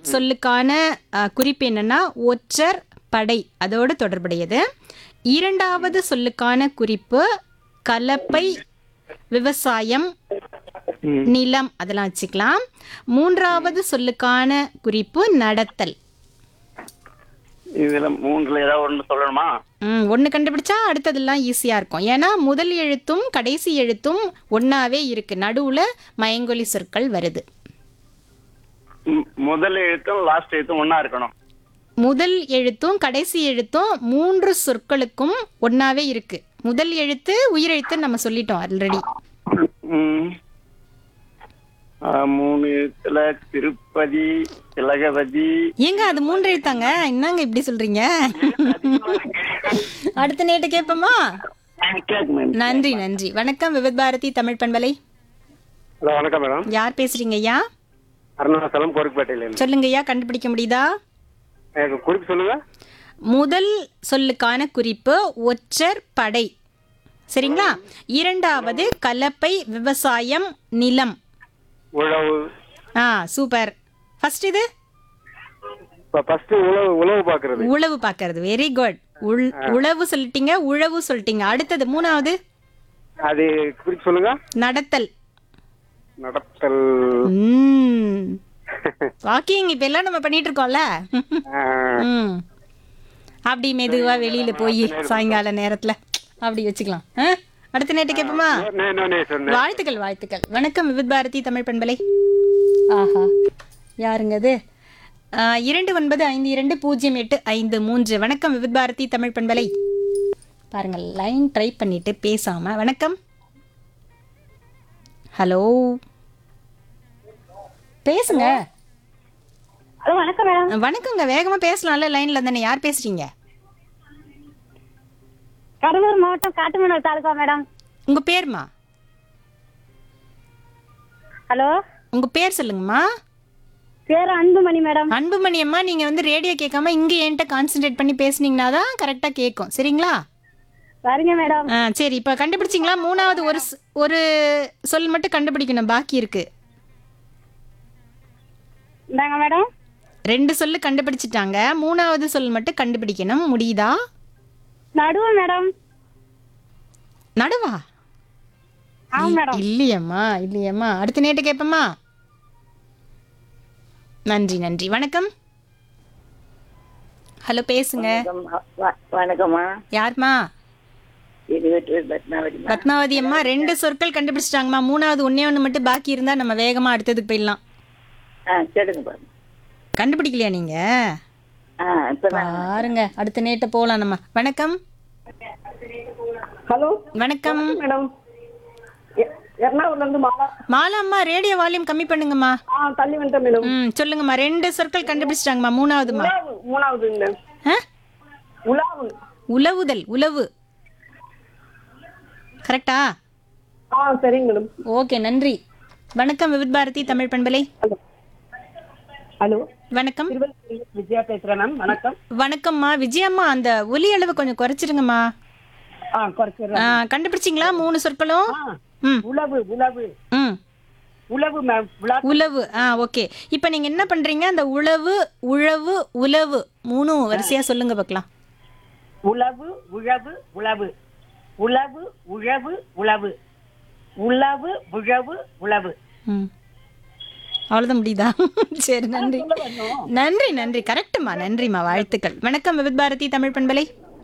சொல்லுக்கான அஹ், குறிப்பு என்னன்னா ஒற்றர் படை அதோடு தொடர்புடையது இரண்டாவது சொல்லுக்கான குறிப்பு கலப்பை விவசாயம் ம். நிலம் அதெல்லாம் வச்சுக்கலாம் மூன்றாவது சொல்லுக்கான குறிப்பு நடத்தல் இதுல மூணுல ஏதாவது ஒண்ணு சொல்லணுமா ம் ஒன்று கண்டுபிடிச்சா அடுத்ததெல்லாம் ஈஸியாக இருக்கும் ஏன்னா முதல் எழுத்தும் கடைசி எழுத்தும் ஒன்றாவே இருக்கு நடுவில் மயங்கொலி சொற்கள் வருது ம், முதல் எழுத்தும் லாஸ்ட் எழுத்தும் ஒண்ணா இருக்கணும் முதல் எழுத்தும் கடைசி எழுத்தும் மூன்று சொற்களுக்கும் ஒன்றாவே இருக்கு முதல் எழுத்து உயிரெழுத்து நம்ம சொல்லிட்டோம் ஆல்ரெடி ம். ஆ, மூணு எழுத்துல திருப்பதி திலகவதி ஏங்க அது மூன்று எழுத்தாங்க என்னங்க இப்படி சொல்றீங்க அடுத்த நேட்டு கேட்போமா கேக்கு மேம் நன்றி நன்றி வணக்கம் விவித் பாரதி தமிழ் பண்பலை ஹலோ வணக்கம் மேடம் யார் பேசுறீங்க ஐயா அருணாச்சலம் கோரிப்பேட்டையில சொல்லுங்க ஐயா கண்டுபிடிக்க முடியுதா எனக்கு குறிப்பு சொல்லுங்க முதல் சொல்லுக்கான குறிப்பு ஒற்றர் படை சரிங்களா இரண்டாவது கலப்பை விவசாயம் நிலம் உழவு ஆ சூப்பர் ஃபர்ஸ்ட் இது இப்ப ஃபர்ஸ்ட் உழவு உழவு பாக்குறது உழவு பார்க்கறது வெரி குட் உள் உழவு சொல்லிட்டீங்க உழவு சொல்லிட்டீங்க அடுத்தது மூணாவது அது குறிப்பு சொல்லுங்க நடத்தல் நடத்தல் வாக்கிங் இப்ப எல்லாம் நம்ம பண்ணிட்டு இருக்கோம்ல ஆ, ம் அப்படி மெதுவா வெளியில போய் சாயங்கால நேரத்துல அப்படி வச்சுக்கலாம் ஆ? அடுத்த நேட்டு கேட்போமா நே- நே- நே சொன்னேன். வாழ்த்துக்கள் வாழ்த்துக்கள் வணக்கம் விவித் பாரதி தமிழ் பண்பலை ஆஹா யாருங்க அது ஆ, இரண்டு ஒன்பது ஐந்து இரண்டு பூஜ்ஜியம் எட்டு ஐந்து மூன்று வணக்கம் விவித் பாரதி தமிழ் பண்பலை பாருங்கள் லைன் ட்ரை பண்ணிட்டு பேசாம வணக்கம் ஹலோ பேசுங்க ஹலோ வணக்கம் மேடம் வணக்கங்க வேகமா பேசலாம்ல லைன்ல தானே யார் பேசுறீங்க கடலூர் மாவட்டம் காட்டுமணல் தாலுகா மேடம் உங்க பேர்மா ஹலோ உங்க பேர் சொல்லுங்கம்மா பேர் அன்புமணி மேடம் அன்புமணி அம்மா நீங்க வந்து ரேடியோ கேட்காம இங்க என்கிட்ட கான்சென்ட்ரேட் பண்ணி பேசுனீங்கன்னா தான் கரெக்டா கேட்கும் சரிங்களா சரிங்க மேடம் ஆ சரி இப்போ கண்டுபிடிச்சிங்களா மூணாவது ஒரு ஸ்- ஒரு சொல் மட்டும் கண்டுபிடிக்கணும் பாக்கி இருக்கு இந்தாங்க மேடம் ரெண்டு சொல்லு கண்டுபிடிச்சிட்டாங்க மூணாவது சொல் மட்டும் கண்டுபிடிக்கணும் முடியுதா நடுவு மேடம் நடுவா ஆமா மேடம் இல்லையம்மா இல்லையம்மா அடுத்த நேட்டு கேட்போமா நன்றி நன்றி வணக்கம் ஹலோ பேசுங்க வணக்கம்மா யார்மா இருபத்தி பத்மாவதி பத்மாவதி அம்மா ரெண்டு சொற்கள் கண்டுபிடிச்சிட்டாங்கம்மா மூணாவது ஒன்னே ஒன்று மட்டும் பாக்கி இருந்தா நம்ம வேகமா அடுத்ததுக்கு போயிடலாம் ஆ கேளுங்க பாருங்க கண்டுபிடிக்கலையா நீங்க ஆ இப்பதான் பாருங்க அடுத்த நேட்ட போலாம் நம்ம வணக்கம் ஹலோ வணக்கம் மேடம் எ- எர்ணாகுளம்ல இருந்து மாலா மாலா அம்மா ரேடியோ வால்யூம் கம்மி பண்ணுங்கம்மா ஆ தள்ளி வந்துட்டேன் மேடம் ம் சொல்லுங்கம்மா ரெண்டு சொற்கள் கண்டுபிடிச்சிட்டாங்கம்மா மூணாவதுமா உலாவு மூணாவது மேடம் ஆ? உலாவு உழவுதல் உழவு கரெக்டா ஆ சரிங்க மேடம் ஓகே நன்றி வணக்கம் விவித் பாரதி தமிழ் பண்பலை ஹலோ ஹலோ வணக்கம் திருவள்ளூர் விஜயா பேசுறேன் மேம் வணக்கம் வணக்கம்மா விஜயம்மா அந்த ஒலி அளவு கொஞ்சம் குறைச்சிருங்கம்மா ஆ குறைச்சிடுறேன் ஆ, கண்டுபிடிச்சிங்களா மூணு சொற்களும் ஆ ம் உழவு உழவு ம் உழவு மேம் உலா உழவு ஆ ஓகே இப்போ நீங்க என்ன பண்றீங்க அந்த உழவு உழவு உழவு மூணும் வரிசையா சொல்லுங்க பார்க்கலாம் உழவு உழவு உழவு உழவு உழவு உழவு உழவு உழவு உழவு ம் அவ்வளோதான் முடியுதா சரி நன்றி நன்றி நன்றி கரெக்டுமா நன்றிம்மா வாழ்த்துக்கள் வணக்கம் விவித் பாரதி தமிழ் பண்பலை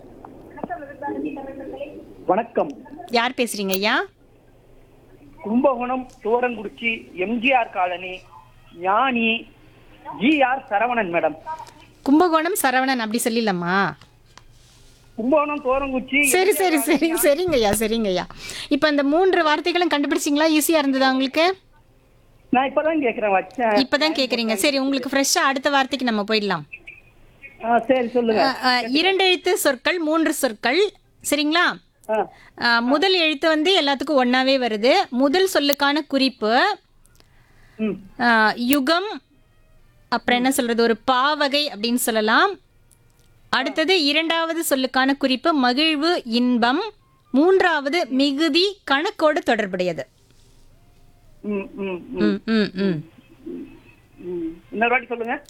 வணக்கம் யார் பேசுறீங்க ஐயா Kumbakonam Thorangurichi MGR colony Gnani GR Saravanan madam Kumbakonam Saravanan அப்படி சொல்லிடலாமா கும்பகோணம் தோரங்குறிச்சி சரி சரி சரி சரிங்க ஐயா சரிங்க ஐயா இப்போ இந்த மூன்று வார்த்தைகளும் கண்டுபிடிச்சிங்களா ஈஸியா இருந்ததா உங்களுக்கு நான் இப்பதான் கேக்குறேன் வச்சேன் இப்பதான் கேக்குறீங்க சரி உங்களுக்கு ஃப்ரெஷ்ஷா அடுத்த வார்த்தைக்கு நம்ம போயிடலாம் ஆ, சரி சொல்லுங்க அ, அ, இரண்டு எழுத்து சொற்கள் மூன்று சொற்கள் சரிங்களா ஆ, அ, முதல் எழுத்து வந்து எல்லாத்துக்கும் ஒன்னாவே வருது முதல் சொல்லுக்கான குறிப்பு ம் அ, யுகம் அப்புறம் என்ன சொல்றது ஒரு பாவகை அப்படின்னு சொல்லலாம் அடுத்தது இரண்டாவது சொல்லுக்கான குறிப்பு மகிழ்வு இன்பம் மூன்றாவது மிகுதி கணக்கோடு தொடர்புடையது ம் ம் ம், ம் ம் ம் ம். இன்னொரு வாட்டி சொல்லுங்க